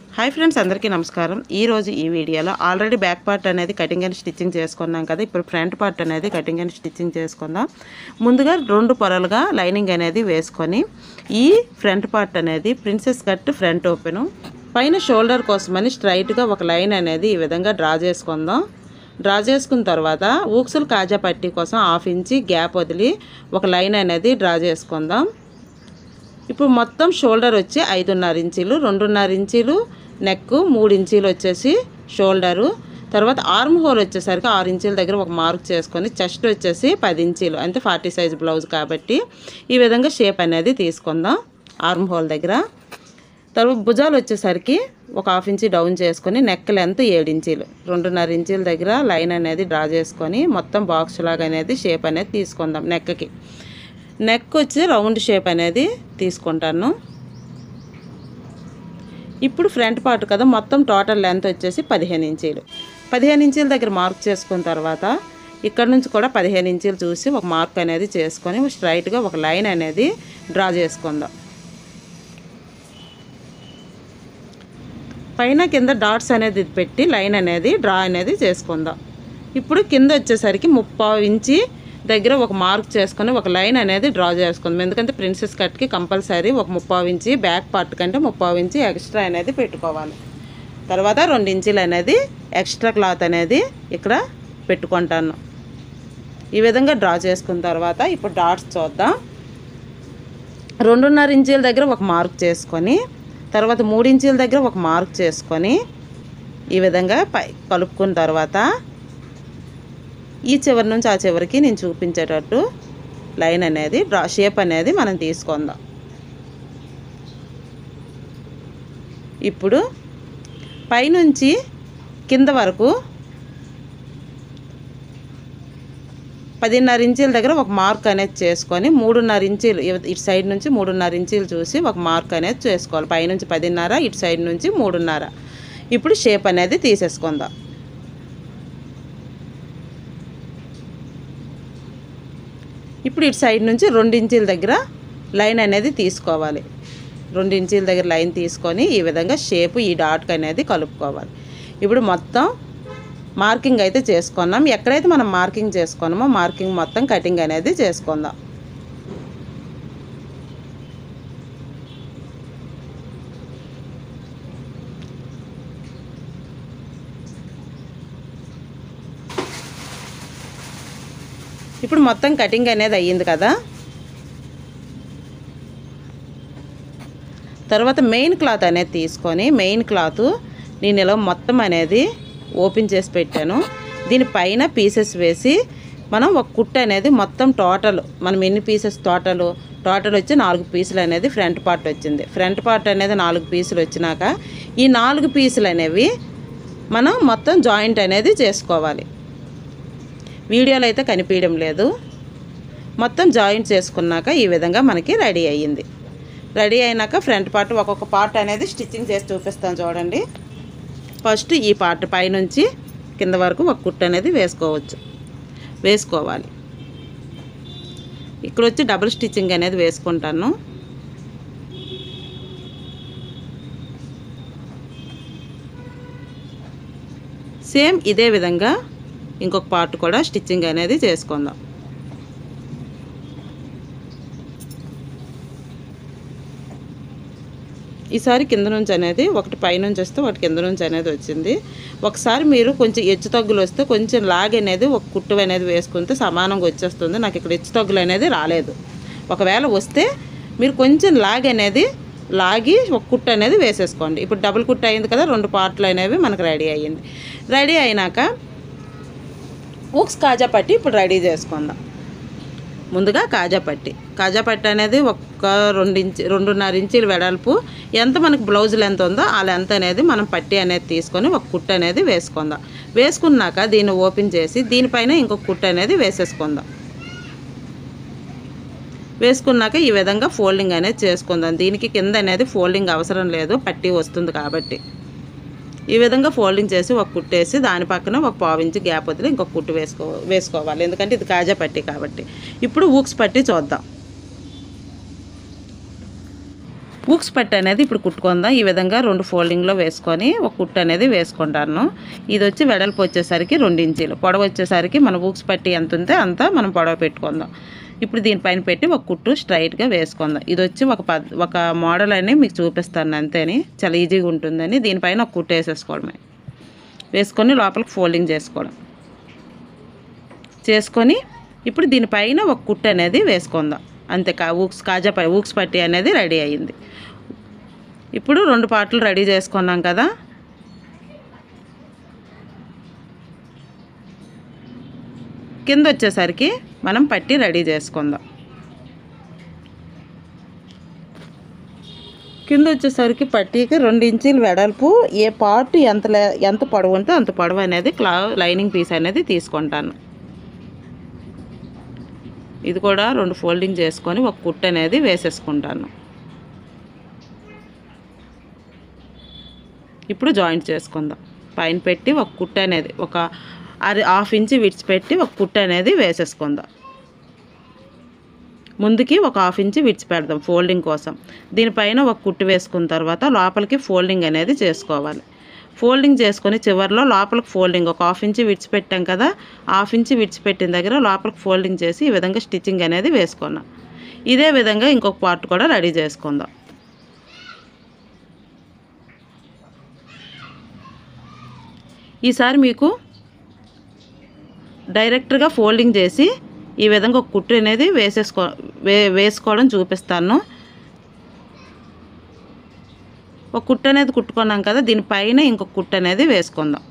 hi friends అందరికీ నమస్కారం ఈ రోజు ఈ వీడియోలో ఆల్రెడీ బ్యాక్ పార్ట్ అనేది కటింగ్ అండ్ స్టిచ్చింగ్ చేసుకున్నాం కదా ఇప్పుడు ఫ్రంట్ పార్ట్ అనేది కటింగ్ అండ్ స్టిచ్చింగ్ చేసుకుందాం ముందుగా రెండు పొరలుగా లైనింగ్ అనేది వేసుకొని ఈ ఫ్రంట్ పార్ట్ అనేది ప్రిన్సెస్ కట్ ఫ్రంట్ ఓపెను పైన షోల్డర్ కోసమని స్ట్రైట్గా ఒక లైన్ అనేది ఈ విధంగా డ్రా చేసుకుందాం డ్రా చేసుకున్న తర్వాత ఊక్సులు కాజా పట్టీ కోసం హాఫ్ ఇంచి గ్యాప్ వదిలి ఒక లైన్ అనేది డ్రా చేసుకుందాం ఇప్పుడు మొత్తం షోల్డర్ వచ్చి ఐదున్నర ఇంచీలు రెండున్నర ఇంచీలు నెక్ మూడు ఇంచీలు వచ్చేసి షోల్డరు తర్వాత ఆర్మ్ హోల్ వచ్చేసరికి ఆరు ఇంచీల దగ్గర ఒక మార్క్ చేసుకొని చెస్ట్ వచ్చేసి పది ఇంచీలు అంటే ఫార్టీ సైజ్ బ్లౌజ్ కాబట్టి ఈ విధంగా షేప్ అనేది తీసుకుందాం ఆర్మ్ హోల్ దగ్గర తర్వాత భుజాలు వచ్చేసరికి ఒక హాఫ్ ఇంచి డౌన్ చేసుకొని నెక్ లెంత్ ఏడు ఇంచీలు రెండున్నర ఇంచీల దగ్గర లైన్ అనేది డ్రా చేసుకొని మొత్తం బాక్స్ లాగా అనేది షేప్ అనేది తీసుకుందాం నెక్కి నెక్ వచ్చి రౌండ్ షేప్ అనేది తీసుకుంటాను ఇప్పుడు ఫ్రంట్ పార్ట్ కదా మొత్తం టోటల్ లెంత్ వచ్చేసి పదిహేను ఇంచీలు పదిహేను ఇంచీల దగ్గర మార్క్ చేసుకున్న తర్వాత ఇక్కడ నుంచి కూడా పదిహేను ఇంచీలు చూసి ఒక మార్క్ అనేది చేసుకొని స్ట్రైట్గా ఒక లైన్ అనేది డ్రా చేసుకుందాం పైన కింద డాట్స్ అనేది పెట్టి లైన్ అనేది డ్రా అనేది చేసుకుందాం ఇప్పుడు కింద వచ్చేసరికి ముప్పావు ఇంచి దగ్గర ఒక మార్క్ చేసుకొని ఒక లైన్ అనేది డ్రా చేసుకుందాం ఎందుకంటే ప్రిన్సెస్ కట్కి కంపల్సరీ ఒక ముప్పావు ఇంచి బ్యాక్ పార్ట్ కంటే ముప్పావు ఇంచి ఎక్స్ట్రా అనేది పెట్టుకోవాలి తర్వాత రెండు ఇంచీలు అనేది ఎక్స్ట్రా క్లాత్ అనేది ఇక్కడ పెట్టుకుంటాను ఈ విధంగా డ్రా చేసుకున్న తర్వాత ఇప్పుడు డాట్స్ చూద్దాం రెండున్నర ఇంచీల దగ్గర ఒక మార్క్ చేసుకొని తర్వాత మూడు ఇంచీల దగ్గర ఒక మార్క్ చేసుకొని ఈ విధంగా పై కలుపుకున్న తర్వాత ఈ చివరి నుంచి ఆ చివరికి నేను చూపించేటట్టు లైన్ అనేది డ్రా షేప్ అనేది మనం తీసుకుందాం ఇప్పుడు పైనుంచి కింద వరకు పదిన్నర ఇంచీల దగ్గర ఒక మార్క్ అనేది చేసుకొని మూడున్నర ఇంచీలు ఇవ- ఇటు సైడ్ నుంచి మూడున్నర ఇంచీలు చూసి ఒక మార్క్ అనేది చేసుకోవాలి పైనుంచి పదిన్నర ఇటు సైడ్ నుంచి మూడున్నర ఇప్పుడు షేప్ అనేది తీసేసుకుందాం ఇప్పుడు ఇటు సైడ్ నుంచి రెండు ఇంచీల దగ్గర లైన్ అనేది తీసుకోవాలి రెండు ఇంచీల దగ్గర లైన్ తీసుకొని ఈ విధంగా షేప్ ఈ డాట్కి అనేది కలుపుకోవాలి ఇప్పుడు మొత్తం మార్కింగ్ అయితే చేసుకున్నాం ఎక్కడైతే మనం మార్కింగ్ చేసుకున్నామో మార్కింగ్ మొత్తం కటింగ్ అనేది చేసుకుందాం ఇప్పుడు మొత్తం కటింగ్ అనేది అయ్యింది కదా తర్వాత మెయిన్ క్లాత్ అనేది తీసుకొని మెయిన్ క్లాత్ నేను ఇలా మొత్తం అనేది ఓపెన్ చేసి పెట్టాను దీనిపైన పీసెస్ వేసి మనం ఒక కుట్ట అనేది మొత్తం టోటల్ మనం ఎన్ని పీసెస్ టోటల్ టోటల్ వచ్చి నాలుగు పీసులు అనేది ఫ్రంట్ పార్ట్ వచ్చింది ఫ్రంట్ పార్ట్ అనేది నాలుగు పీసులు వచ్చినాక ఈ నాలుగు పీసులు అనేవి మనం మొత్తం జాయింట్ అనేది చేసుకోవాలి వీడియోలో అయితే కనిపించడం లేదు మొత్తం జాయింట్ చేసుకున్నాక ఈ విధంగా మనకి రెడీ అయ్యింది రెడీ అయినాక ఫ్రంట్ పార్ట్ ఒక్కొక్క పార్ట్ అనేది స్టిచ్చింగ్ చేసి చూపిస్తాను చూడండి ఫస్ట్ ఈ పార్ట్ పైనుంచి కింద వరకు ఒక కుట్టు అనేది వేసుకోవచ్చు వేసుకోవాలి ఇక్కడ వచ్చి డబుల్ స్టిచ్చింగ్ అనేది వేసుకుంటాను సేమ్ ఇదే విధంగా ఇంకొక పార్ట్ కూడా స్టిచ్చింగ్ అనేది చేసుకుందాం ఈసారి కింద నుంచి అనేది ఒకటి పైనుంచి వస్తే ఒకటి కింద నుంచి అనేది వచ్చింది ఒకసారి మీరు కొంచెం హెచ్చు తగ్గులు వస్తే కొంచెం లాగ్ అనేది ఒక కుట్టు అనేది వేసుకుంటే సమానంగా వచ్చేస్తుంది నాకు ఇక్కడ హెచ్చు తగ్గులు అనేది రాలేదు ఒకవేళ వస్తే మీరు కొంచెం లాగ్ అనేది లాగి ఒక కుట్టు అనేది వేసేసుకోండి ఇప్పుడు డబుల్ కుట్టు అయింది కదా రెండు పార్ట్లు అనేవి మనకు రెడీ అయ్యింది రెడీ అయినాక ఉక్స్ కాజా పట్టి ఇప్పుడు రెడీ చేసుకుందాం ముందుగా కాజా పట్టి కాజా పట్టి అనేది ఒక్క రెండు ఇంచి రెండున్నర ఇంచీలు వెడల్పు ఎంత మనకు బ్లౌజ్ లెంత్ ఉందో ఆ లెంత్ అనేది మనం పట్టి అనేది తీసుకొని ఒక కుట్టు అనేది వేసుకుందాం వేసుకున్నాక దీన్ని ఓపెన్ చేసి దీనిపైన ఇంకొక కుట్టు అనేది వేసేసుకుందాం వేసుకున్నాక ఈ విధంగా ఫోల్డింగ్ అనేది చేసుకుందాం దీనికి కింద అనేది ఫోల్డింగ్ అవసరం లేదు పట్టి వస్తుంది కాబట్టి ఈ విధంగా ఫోల్డింగ్ చేసి ఒక కుట్టేసి దాని పక్కన ఒక పావు ఇంచు గ్యాప్ వదిలి ఇంకొక కుట్టు వేసుకో వేసుకోవాలి ఎందుకంటే ఇది కాజా పట్టి కాబట్టి ఇప్పుడు ఊక్స్ పట్టి చూద్దాం ఊక్స్ పట్టు అనేది ఇప్పుడు కుట్టుకుందాం ఈ విధంగా రెండు ఫోల్డింగ్లో వేసుకొని ఒక కుట్టు అనేది వేసుకుంటాను ఇది వచ్చి వెడల్పు వచ్చేసరికి రెండు ఇంచీలు పొడవు వచ్చేసరికి మన ఊక్స్ పట్టి ఎంత ఉంటే అంత మనం పొడవ పెట్టుకుందాం ఇప్పుడు దీనిపైన పెట్టి ఒక కుట్టు స్ట్రైట్గా వేసుకుందాం ఇది వచ్చి ఒక పద్ ఒక మోడల్ అని మీకు చూపిస్తాను అంతేని చాలా ఈజీగా ఉంటుందని దీనిపైన ఒక కుట్టు వేసేసుకోవడమే వేసుకొని లోపలికి ఫోల్డింగ్ చేసుకోవడం చేసుకొని ఇప్పుడు దీనిపైన ఒక కుట్టు అనేది వేసుకుందాం అంతే కా ఊక్స్ కాజా పై ఊక్స్ పట్టి అనేది రెడీ అయ్యింది ఇప్పుడు రెండు పాటలు రెడీ చేసుకున్నాం కదా కింద వచ్చేసరికి మనం పట్టి రెడీ చేసుకుందాం కింద వచ్చేసరికి పట్టీకి రెండు ఇంచీలు వెడల్పు ఏ పార్ట్ ఎంత లే- ఎంత పొడవు ఉంటే అంత పొడవు అనేది క్లా లైనింగ్ పీస్ అనేది తీసుకుంటాను ఇది కూడా రెండు ఫోల్డింగ్ చేసుకొని ఒక కుట్టు అనేది వేసేసుకుంటాను ఇప్పుడు జాయింట్ చేసుకుందాం పైన పెట్టి ఒక కుట్టు అనేది ఒక అర హాఫ్ ఇంచ్ విడిచిపెట్టి ఒక కుట్టు అనేది వేసేసుకుందాం ముందుకి ఒక హాఫ్ ఇంచ్ విడిచిపెడదాం ఫోల్డింగ్ కోసం దీనిపైన ఒక కుట్టు వేసుకున్న తర్వాత లోపలికి ఫోల్డింగ్ అనేది చేసుకోవాలి ఫోల్డింగ్ చేసుకొని చివరిలో లోపలికి ఫోల్డింగ్ ఒక హాఫ్ ఇంచ్ విడిచిపెట్టాం కదా హాఫ్ ఇంచ్ విడిచిపెట్టిన దగ్గర లోపలికి ఫోల్డింగ్ చేసి ఈ విధంగా స్టిచ్చింగ్ అనేది వేసుకున్నాం ఇదే విధంగా ఇంకొక పార్ట్ కూడా రెడీ చేసుకుందాం ఈసారి మీకు డైరెక్ట్గా ఫోల్డింగ్ చేసి ఈ విధంగా ఒక కుట్టు అనేది వేసేసుకో వే వేసుకోవడం చూపిస్తాను ఒక కుట్టు అనేది కుట్టుకున్నాం కదా దీనిపైన ఇంకొక కుట్టు అనేది వేసుకుందాం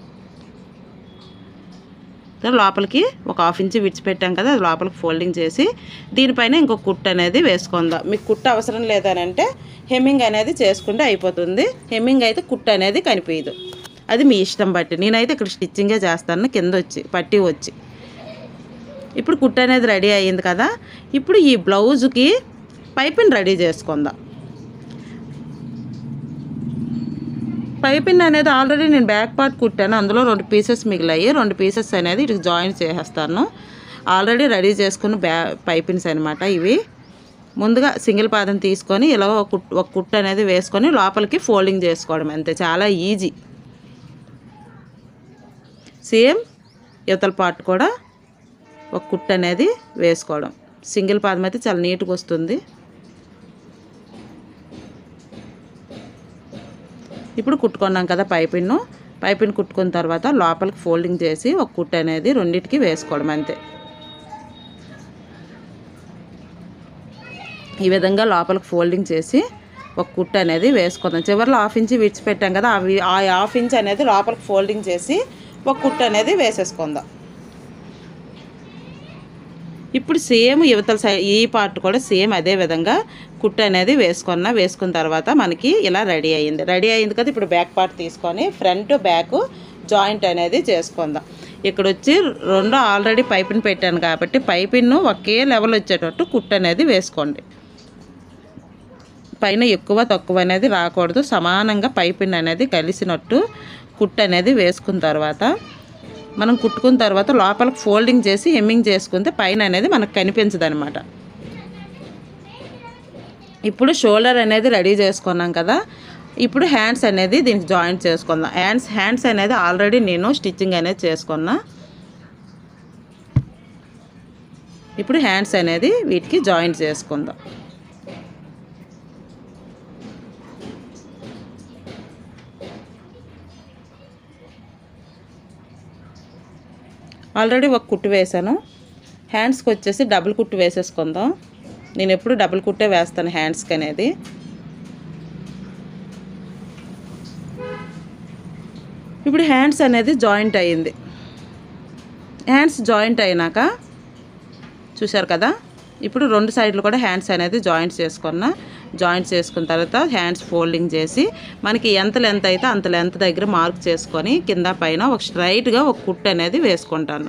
సో లోపలికి ఒక హాఫ్ ఇంచ్ విడిచిపెట్టాం కదా అది లోపలికి ఫోల్డింగ్ చేసి దీనిపైన ఇంకొక కుట్టు అనేది వేసుకుందాం మీకు కుట్టు అవసరం లేదనంటే హెమ్మింగ్ అనేది చేసుకుంటే అయిపోతుంది హెమ్మింగ్ అయితే కుట్టు అనేది కనిపించదు అది మీ ఇష్టం బట్టి నేనైతే ఇక్కడ స్టిచ్చింగే చేస్తాను కింద వచ్చి పట్టి వచ్చి ఇప్పుడు కుట్టు అనేది రెడీ అయ్యింది కదా ఇప్పుడు ఈ బ్లౌజ్కి పైపింగ్ రెడీ చేసుకుందాం పైపింగ్ అనేది ఆల్రెడీ నేను బ్యాక్ పార్ట్ కుట్టాను అందులో రెండు పీసెస్ మిగిలాయి రెండు పీసెస్ అనేది ఇటు జాయిన్ చేసేస్తాను ఆల్రెడీ రెడీ చేసుకున్న బ్యా పైపింగ్స్ అనమాట ఇవి ముందుగా సింగిల్ పాదం తీసుకొని ఇలా ఒక కుట్ ఒక కుట్టు అనేది వేసుకొని లోపలికి ఫోల్డింగ్ చేసుకోవడం అంతే చాలా ఈజీ సేమ్ యువతల పార్ట్ కూడా ఒక కుట్టు అనేది వేసుకోవడం సింగిల్ పాదం అయితే చాలా నీట్గా వస్తుంది ఇప్పుడు కుట్టుకున్నాం కదా పైపిన్ను పైపిన్ కుట్టుకున్న తర్వాత లోపలికి ఫోల్డింగ్ చేసి ఒక కుట్టు అనేది రెండింటికి వేసుకోవడం అంతే ఈ విధంగా లోపలికి ఫోల్డింగ్ చేసి ఒక కుట్టు అనేది వేసుకుందాం చివరిలో హాఫ్ ఇంచ్ విడిచిపెట్టాం కదా అవి ఆ హాఫ్ ఇంచ్ అనేది లోపలికి ఫోల్డింగ్ చేసి ఒక కుట్టు అనేది వేసేసుకుందాం ఇప్పుడు సేమ్ యువతల సై ఈ పార్ట్ కూడా సేమ్ అదే విధంగా కుట్టు అనేది వేసుకున్న వేసుకున్న తర్వాత మనకి ఇలా రెడీ అయ్యింది రెడీ అయింది కదా ఇప్పుడు బ్యాక్ పార్ట్ తీసుకొని ఫ్రంట్ బ్యాక్ జాయింట్ అనేది చేసుకుందాం ఇక్కడ వచ్చి రెండు ఆల్రెడీ పైపిన్ పెట్టాను కాబట్టి పైపిన్ ఒకే లెవెల్ వచ్చేటట్టు కుట్టు అనేది వేసుకోండి పైన ఎక్కువ తక్కువ అనేది రాకూడదు సమానంగా పైపిన్ అనేది కలిసినట్టు కుట్టు అనేది వేసుకున్న తర్వాత మనం కుట్టుకున్న తర్వాత లోపలికి ఫోల్డింగ్ చేసి హెమ్మింగ్ చేసుకుంటే పైన అనేది మనకు కనిపించదు అనమాట ఇప్పుడు షోల్డర్ అనేది రెడీ చేసుకున్నాం కదా ఇప్పుడు హ్యాండ్స్ అనేది దీనికి జాయింట్ చేసుకుందాం హ్యాండ్స్ హ్యాండ్స్ అనేది ఆల్రెడీ నేను స్టిచ్చింగ్ అనేది చేసుకున్నా ఇప్పుడు హ్యాండ్స్ అనేది వీటికి జాయింట్ చేసుకుందాం ఆల్రెడీ ఒక కుట్టు వేసాను హ్యాండ్స్కి వచ్చేసి డబుల్ కుట్టు వేసేసుకుందాం నేను ఎప్పుడు డబుల్ కుట్టే వేస్తాను హ్యాండ్స్కి అనేది ఇప్పుడు హ్యాండ్స్ అనేది జాయింట్ అయ్యింది హ్యాండ్స్ జాయింట్ అయినాక చూశారు కదా ఇప్పుడు రెండు సైడ్లు కూడా హ్యాండ్స్ అనేది జాయింట్ చేసుకున్న జాయింట్ చేసుకున్న తర్వాత హ్యాండ్స్ ఫోల్డింగ్ చేసి మనకి ఎంత లెంత్ అయితే అంత లెంత్ దగ్గర మార్క్ చేసుకొని కింద పైన ఒక స్ట్రైట్గా ఒక కుట్టు అనేది వేసుకుంటాను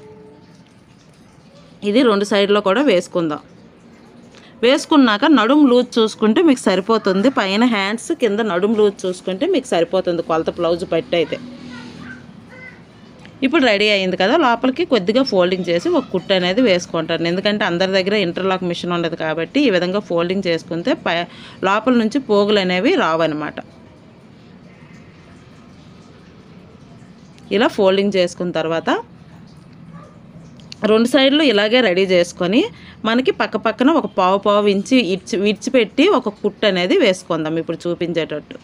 ఇది రెండు సైడ్లో కూడా వేసుకుందాం వేసుకున్నాక నడుము లూజ్ చూసుకుంటే మీకు సరిపోతుంది పైన హ్యాండ్స్ కింద నడుము లూజ్ చూసుకుంటే మీకు సరిపోతుంది కొలత బ్లౌజ్ పట్టి అయితే ఇప్పుడు రెడీ అయింది కదా లోపలికి కొద్దిగా ఫోల్డింగ్ చేసి ఒక కుట్టు అనేది వేసుకుంటాను ఎందుకంటే అందరి దగ్గర ఇంటర్లాక్ మిషన్ ఉండదు కాబట్టి ఈ విధంగా ఫోల్డింగ్ చేసుకుంటే పై లోపల నుంచి పోగులు అనేవి రావన్నమాట ఇలా ఫోల్డింగ్ చేసుకున్న తర్వాత రెండు సైడ్లు ఇలాగే రెడీ చేసుకొని మనకి పక్క పక్కన ఒక పావు పావు ఇంచి ఇడ్చి విడిచిపెట్టి ఒక కుట్టు అనేది వేసుకుందాం ఇప్పుడు చూపించేటట్టు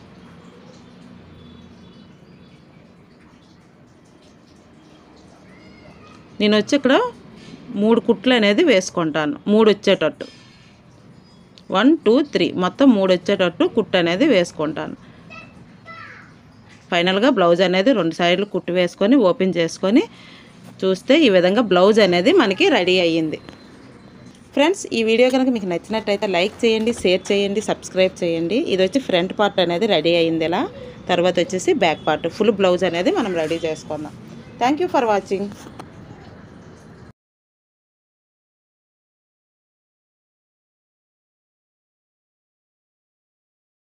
నేను వచ్చి ఇక్కడ మూడు కుట్లు అనేది వేసుకుంటాను మూడు వచ్చేటట్టు వన్ టూ త్రీ మొత్తం మూడు వచ్చేటట్టు కుట్టు అనేది వేసుకుంటాను ఫైనల్గా బ్లౌజ్ అనేది రెండు సైడ్లు కుట్టు వేసుకొని ఓపెన్ చేసుకొని చూస్తే ఈ విధంగా బ్లౌజ్ అనేది మనకి రెడీ అయ్యింది ఫ్రెండ్స్ ఈ వీడియో కనుక మీకు నచ్చినట్టయితే లైక్ చేయండి షేర్ చేయండి సబ్స్క్రైబ్ చేయండి ఇది వచ్చి ఫ్రంట్ పార్ట్ అనేది రెడీ అయ్యింది ఇలా తర్వాత వచ్చేసి బ్యాక్ పార్ట్ ఫుల్ బ్లౌజ్ అనేది మనం రెడీ చేసుకుందాం థ్యాంక్ యూ ఫర్ వాచింగ్